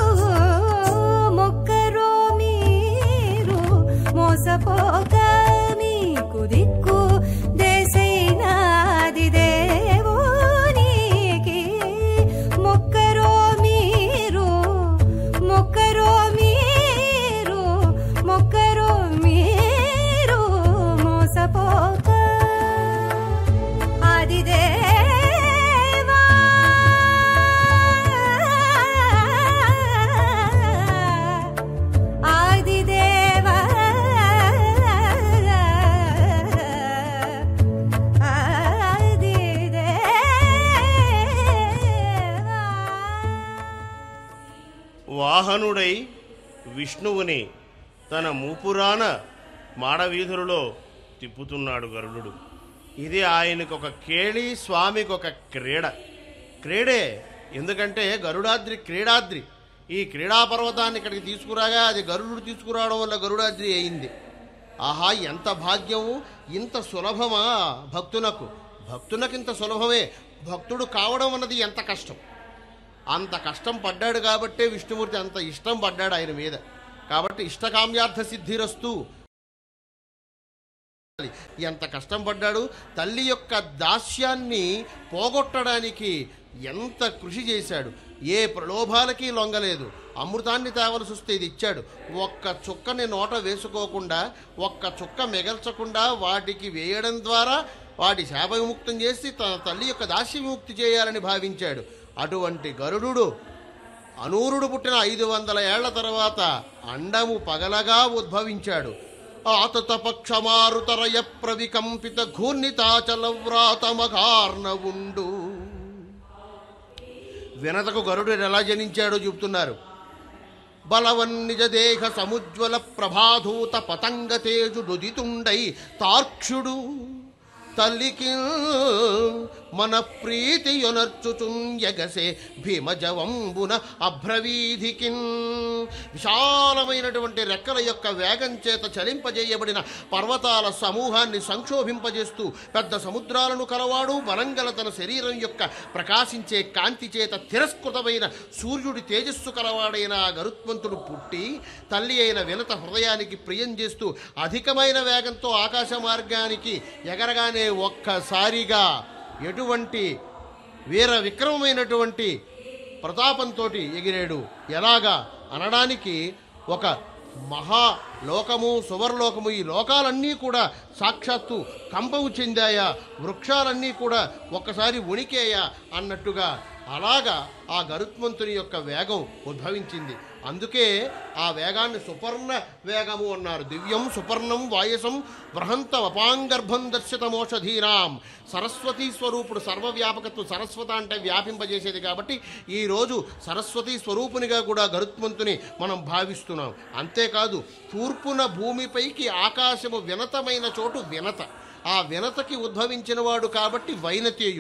మొక్కరో మీరు మోసపోక మీకు దిక్కు దేశైనాది దేవునికి మొక్కరో మీరు మొక్కరో మీరు మొక్కరో మీరు మోసపోక ఆదిదేవా ఆదిదేవా ఆదిదేవా వాహనుడై విష్ణువుని తన మూపురాన మాడవీధులలో తిప్పుతున్నాడు గరుడు ఇది ఆయనకు ఒక కేళి స్వామికి ఒక క్రీడ క్రీడే ఎందుకంటే గరుడాద్రి క్రీడాద్రి ఈ క్రీడా పర్వతాన్ని ఇక్కడికి తీసుకురాగా అది గరుడు తీసుకురావడం వల్ల గరుడాద్రి అయింది ఆహా ఎంత భాగ్యము ఇంత సులభమా భక్తునకు భక్తునకు ఇంత సులభమే భక్తుడు కావడం అన్నది ఎంత కష్టం అంత కష్టం పడ్డాడు కాబట్టే విష్ణుమూర్తి అంత ఇష్టం పడ్డాడు ఆయన మీద కాబట్టి ఇష్టకామ్యార్థ సిద్ధిరస్తు ఎంత కష్టం పడ్డాడు తల్లి యొక్క దాస్యాన్ని పోగొట్టడానికి ఎంత కృషి చేశాడు ఏ ప్రలోభాలకి లొంగలేదు అమృతాన్ని తేవలసి వస్తే ఇది ఇచ్చాడు ఒక్క చుక్కని నోట వేసుకోకుండా ఒక్క చుక్క మిగల్చకుండా వాటికి వేయడం ద్వారా వాటి శాప విముక్తం చేసి తన తల్లి యొక్క దాస్య విముక్తి చేయాలని భావించాడు అటువంటి గరుడు అనూరుడు పుట్టిన ఐదు వందల ఏళ్ల తర్వాత అండము పగలగా ఉద్భవించాడు ఆతతపక్షమారుతరయ ప్రవికంపిత ఘూర్ణితాచల వ్రాతమకార్ణవుండు వినతకు గరుడు ఎలా జనించాడో చెబుతున్నారు బలవన్నిజ దేహ సముజ్వల ప్రభాధూత పతంగ తేజుడుదితుండై తార్క్షుడు తల్లికి మన ప్రీతి యొనర్చుచుంయగసే భీమజవంబున అభ్రవీధికి విశాలమైనటువంటి రెక్కల యొక్క వేగం చేత చలింపజేయబడిన పర్వతాల సమూహాన్ని సంక్షోభింపజేస్తూ పెద్ద సముద్రాలను కలవాడు బలంగల తన శరీరం యొక్క ప్రకాశించే కాంతి చేత తిరస్కృతమైన సూర్యుడి తేజస్సు కలవాడైన ఆ గరుత్మంతుడు పుట్టి తల్లి అయిన వినత హృదయానికి ప్రియం చేస్తూ అధికమైన వేగంతో ఆకాశ మార్గానికి ఎగరగానే ఒక్కసారిగా ఎటువంటి వీర విక్రమమైనటువంటి ప్రతాపంతో ఎగిరాడు ఎలాగా అనడానికి ఒక మహా లోకము సువర్లోకము ఈ లోకాలన్నీ కూడా సాక్షాత్తు కంపము చెందాయా వృక్షాలన్నీ కూడా ఒక్కసారి ఉనికేయా అన్నట్టుగా అలాగా ఆ గరుత్మంతుని యొక్క వేగం ఉద్భవించింది అందుకే ఆ వేగాన్ని సుపర్ణ వేగము అన్నారు దివ్యం సుపర్ణం వాయసం బృహంత వపాంగర్భం దర్శితమోషధీనాం సరస్వతీ స్వరూపుడు సర్వవ్యాపకత్వం సరస్వత అంటే వ్యాపింపజేసేది కాబట్టి ఈరోజు సరస్వతీ స్వరూపునిగా కూడా గరుత్మంతుని మనం భావిస్తున్నాం అంతేకాదు తూర్పున భూమిపైకి ఆకాశము వినతమైన చోటు వినత ఆ వినతకి ఉద్భవించిన వాడు కాబట్టి వైనతేయుడు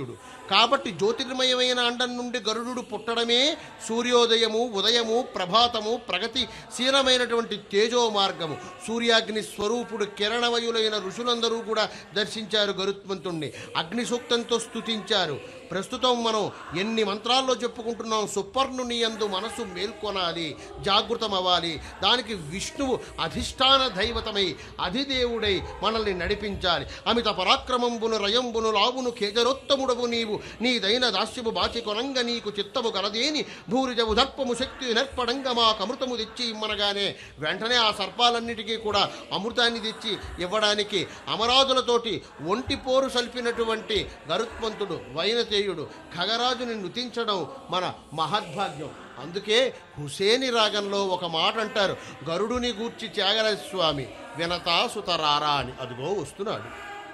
కాబట్టి జ్యోతిర్మయమైన అండం నుండి గరుడు పుట్టడమే సూర్యోదయము ఉదయము ప్రభాతము ప్రగతిశీలమైనటువంటి తేజో మార్గము సూర్యాగ్ని స్వరూపుడు కిరణవయులైన ఋషులందరూ కూడా దర్శించారు గరుత్మంతుణ్ణి అగ్ని సూక్తంతో స్తుతించారు ప్రస్తుతం మనం ఎన్ని మంత్రాల్లో చెప్పుకుంటున్నాం సుపర్ణుని యందు మనసు మేల్కొనాలి జాగృతం అవ్వాలి దానికి విష్ణువు అధిష్టాన దైవతమై అధిదేవుడై మనల్ని నడిపించాలి అమిత పరాక్రమంబును రయంబును లావును కేజరోత్తముడవు నీవు నీదైన దాస్యము బాచి కొనంగ నీకు చిత్తము కలదేని భూరిజవు దర్పము శక్తి నెర్పడంగ మాకు అమృతము తెచ్చి ఇమ్మనగానే వెంటనే ఆ సర్పాలన్నిటికీ కూడా అమృతాన్ని తెచ్చి ఇవ్వడానికి అమరాజులతోటి ఒంటి పోరు సల్పినటువంటి గరుత్మంతుడు వైనతేయుడు ఖగరాజుని నుతించడం మన మహద్భాగ్యం అందుకే హుసేని రాగంలో ఒక మాట అంటారు గరుడుని గూర్చి త్యాగరాజ స్వామి వినతా సుతరారా అని అదిగో వస్తున్నాడు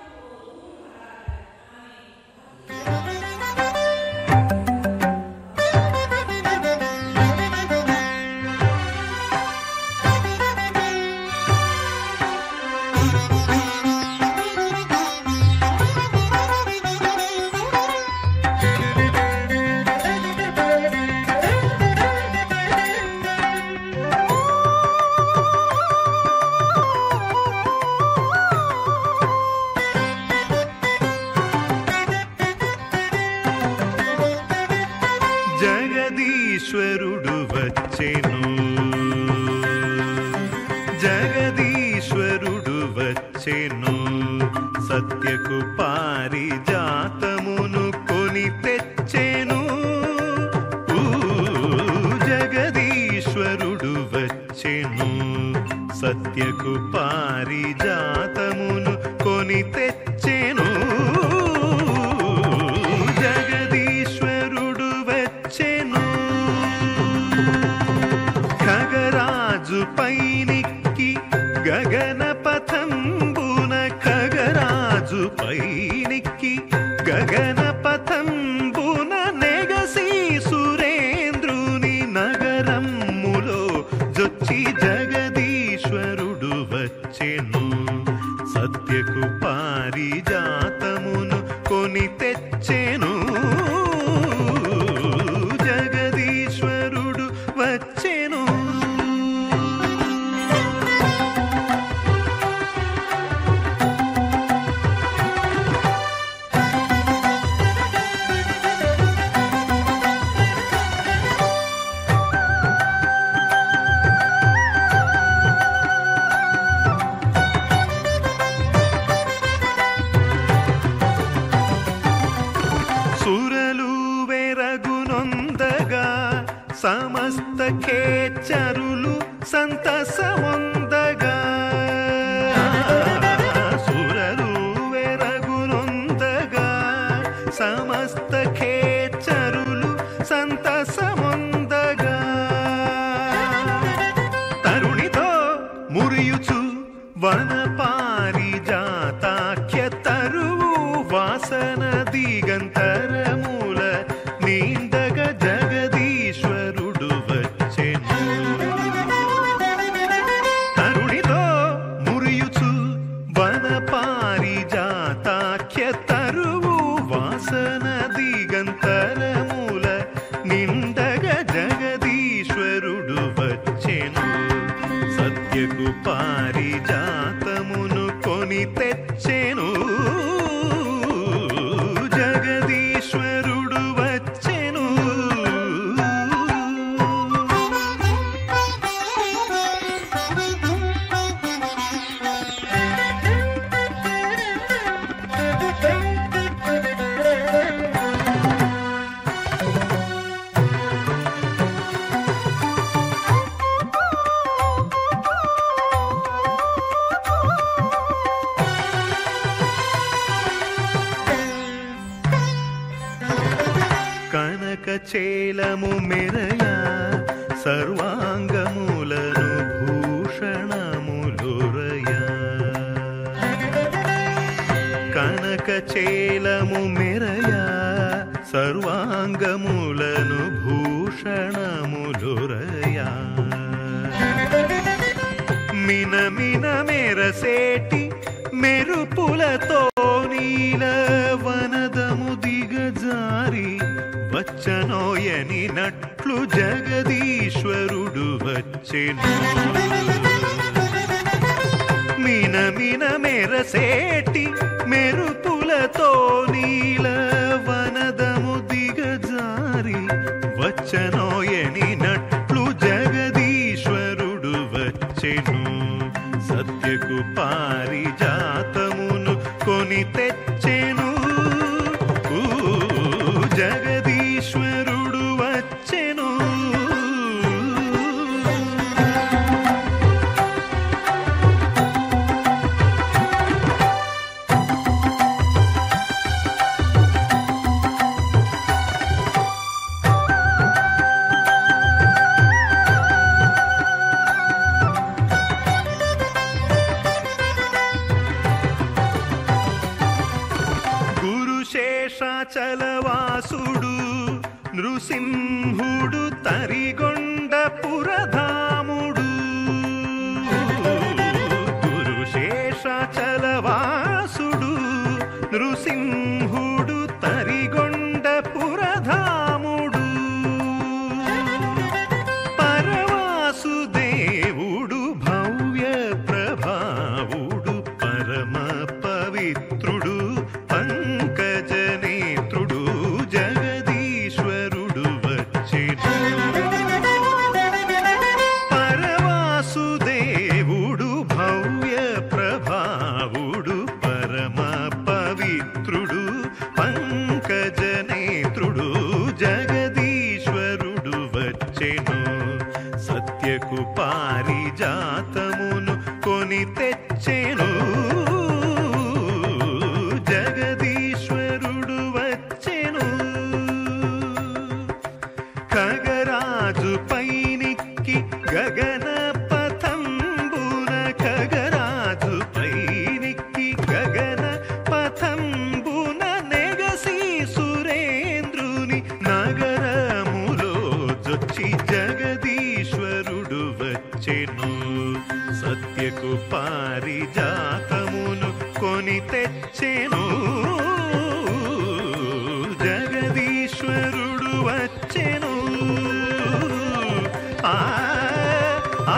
జగదీశ్వరుడు వచ్చెను జగదీశ్వరుడు వచ్చెను సత్యకు పారిజాతమును కొని తెచ్చెను ఊ, జగదీశ్వరుడు వచ్చెను సత్యకు పారిజాతమును కొని తెచ్చెను జగదీశ్వరుడు వచ్చెను ఖగరాజు పైనిక్కి గగన పథంబున ఖగరాజు పైనిక్కి గగన పథంబున నెగసి సురేంద్రుని నగరమ్ములో జొచ్చి జగదీశ్వరుడు వచ్చెను సత్యకు పారిజాతమును కొని తెచ్చెను జగదీశ్వరుడు వచ్చెను సురలు వెరగునొందగా సమస్త ఖేచరులు సంతసమొందగా సురలు వెరగునొందగా సమస్త ఖేచరులు సంతసమొందగా తరుణితో మురియుచు వన పారిజాతాఖ్య తరువు వాసన దిగంతరమూల నీందగ జగదీశ్వరుడు వచ్చెను తరుణితో మురియుచు వన పారిజాతాఖ్య తరువు వాసన దిగంతరమూల నిందగ జగదీశ్వరుడు వచ్చెను సత్యకు పారిజాతమును కొని తెచ్చెను జగదీశ్వరుడు వచ్చెను కనక చేలము మెరయ సర్వాంగములను భూషణములురయ కనక చేలము మెరయ సర్వాంగములను భూషణములురయ మిన మిన మెరసేటి మెరుపులతో నీల వనదము దిగజా వచ్చనోయని నట్లు జగదీశ్వరుడు వచ్చెను మిన మిన మెరసేటి మెరుపులతో నీల వనదము దిగజారి వచ్చనోయని నట్లు జగదీశ్వరుడు వచ్చెను సత్యకు పారిజాతమును కొని తెచ్చెను ఊ, జగదీశ్వరుడు వచ్చెను గురు శేషాచలవాసుడు నృసింహుడు తరిగొండ పురధాముడు గురు శేషాచలవాసుడు నృసింహుడు తరిగొండ పురధాముడు పరవాసుదేవుడు భవ్య ప్రభావుడు పరమ పవిత్రుడు పంకజనేత్రుడు జగదీశ్వరుడు వచ్చెను పరవాసుదేవుడు భవ్య ప్రభావుడు పరమ పవిత్రుడు పంకజనేత్రుడు జగదీశ్వరుడు వచ్చెను సత్యకు పారిజాతమును కొని తెచ్చెను జగదీశ్వరుడు వచ్చెను ఖగరాజు పైనిక్కి గగన పథంబున ఖగరాజు పైనిక్కి గగన పథంబున నెగసి సురేంద్రుని నగరములో జొచ్చి జగదీశ్వరుడు వచ్చెను సత్యకు పారిజాతమును కొని తెచ్చెను జగదీశ్వరుడు వచ్చెను ఆ ఆ,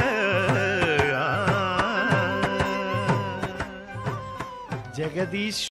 జగదీశ్